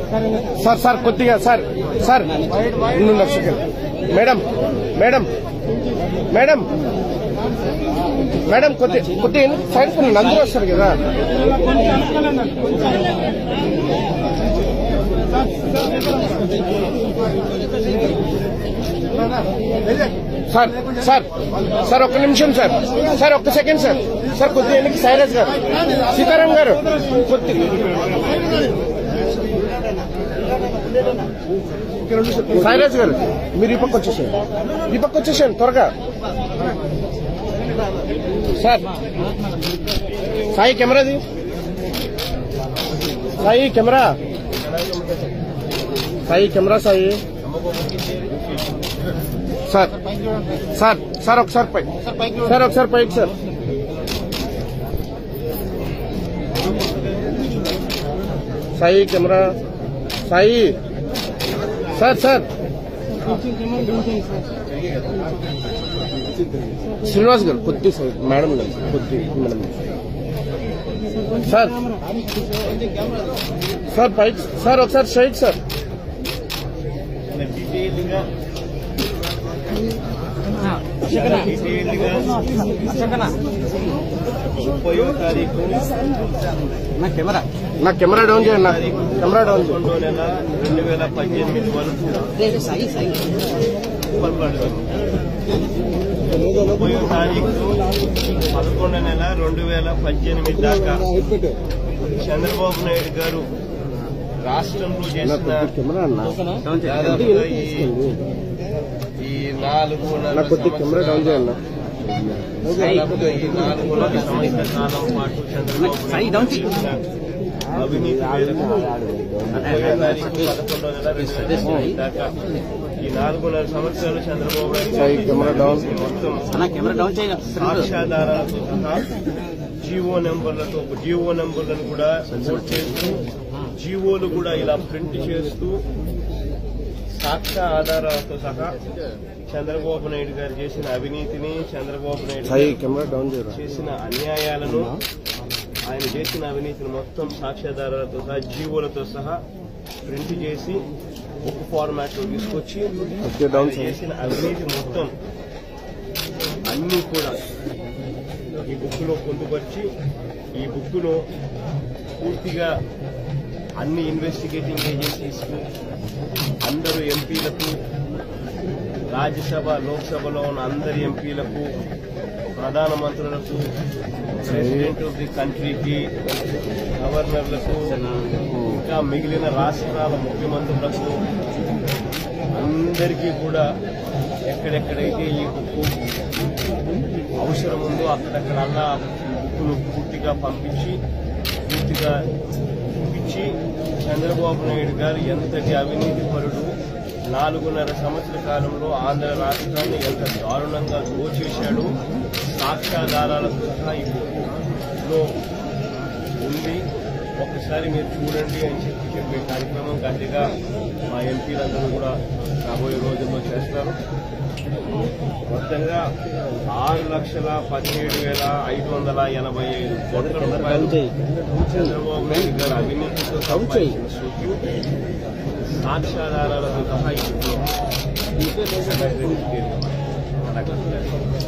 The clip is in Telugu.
సార్ సార్ కొద్దిగా సార్ సార్ ఉండు ఒక second madam madam madam madam కొద్ది కొద్దిగా సైడ్ కొన్ని అందరూ వస్తారు కదా సార్ సార్ సార్ ఒక్క నిమిషం సార్ సార్ ఒక్క సెకండ్ సార్ సార్ కొద్దిగా వెనక్కి సైరస్ గారు సీతారాం గారు కొద్ది సైరాజ్ గారు మీరు ఈ పక్క వచ్చేసారు ఈ పక్క వచ్చేసాను త్వరగా సార్ సాయి కెమెరాది Sai camera Sai camera Sai sir sir sir ఒకసారి పై సార్ ఒకసారి పైకి sir Sai camera Sai sir sir Srinivas garu కొద్ది సార్ మేడం గారు కొద్ది మేడం సార్ సార్ పైకి సార్ ఒకసారి స్ట్రైట్ సార్ డీటెయిల్గా డీటెయిల్గా ముప్పయో తారీఖు నా కెమెరా డౌన్ చేయండి నా కెమెరా డౌన్ చేయండి పదకొండో నెల రెండు వేల పద్దెనిమిది వరకు పల్పడదు. ముప్పయో తారీఖు పదకొండో నెల రెండు వేల పద్దెనిమిది దాకా చంద్రబాబు నాయుడు గారు రాష్ట్రంలో నా చేసిన కొద్ది కెమెరా అన్న దాదాపుగా ఈ ఈ నాలుగు నా కొద్ది కెమెరా డౌన్ చేయండి దాదాపుగా ఈ నాలుగున్నర సంవత్సర కాలం పాటు చంద్రబాబు నాయుడు చేసిన అవినీతి మేరకు ముప్పై తారీఖు పదకొండో నెల రెండు వేల పద్దెనిమిది దాకా ఈ నాలుగున్నర సంవత్సరాలు చంద్రబాబు నాయుడు సాయి కెమెరా డౌన్ మొత్తం సాక్ష్యాధారాలతో సహా జీవో నెంబర్లతో జీవో నెంబర్లను కూడా నోట్ చేస్తూ జీవోలు కూడా ఇలా ప్రింట్ చేస్తూ సాక్ష్య ఆధారాలతో సహా చంద్రబాబు నాయుడు గారు చేసిన అవినీతిని చంద్రబాబు నాయుడు సాయి గారు కెమెరా డౌన్ చేయరా చేసిన అన్యాయాలను ఆయన చేసిన అవినీతిని మొత్తం సాక్ష్యాధారాలతో సహా జీవోలతో సహా ప్రింట్ చేసి బుక్ ఫార్మాట్ లో తీసుకొచ్చి ఓకే, డౌన్ ఆయన సార్. చేసిన అవినీతి మొత్తం అన్ని కూడా ఈ బుక్ లో పొందుపరిచి ఈ బుక్ లో పూర్తిగా అన్ని ఇన్వెస్టిగేటింగ్ ఏజెన్సీస్ అందరూ ఎంపీలకు రాజ్యసభ లోక్సభలో ఉన్న అందరి ఎంపీలకు ప్రధానమంత్రులకు ప్రెసిడెంట్ ఆఫ్ ది కంట్రీకి గవర్నర్లకు ఇంకా మిగిలిన రాష్ట్రాల ముఖ్యమంత్రులకు అందరికీ కూడా ఎక్కడెక్కడైతే ఈ బుక్కు అవసరం ఉందో అక్కడక్కడల్లా బుక్కును పూర్తిగా పంపించి పూర్తిగా ఇచ్చి చంద్రబాబు నాయుడు గారు ఎంతటి అవినీతి పరుడు నాలుగున్నర సంవత్సర కాలంలో ఆంధ్ర రాష్ట్రాన్ని ఎంత దారుణంగా దోచేశాడు సాక్ష్యాధారాలతో సహా ఈ బుక్కులో ఉంది ఒకసారి మీరు చూడండి అని చెప్పి చెప్పే కార్యక్రమం గట్టిగా మా ఎంపీలందరూ కూడా రాబోయే రోజుల్లో చేస్తారు మొత్తంగా ఆరు లక్షల పదిహేడు వేల ఐదు వందల ఎనభై ఐదు కోట్ల రూపాయలు చంద్రబాబు నాయుడు గారు అవినీతితో సంపాదించిన సొత్తు సాక్ష్యాధారాలతో సహా ఇప్పుడు అలాగే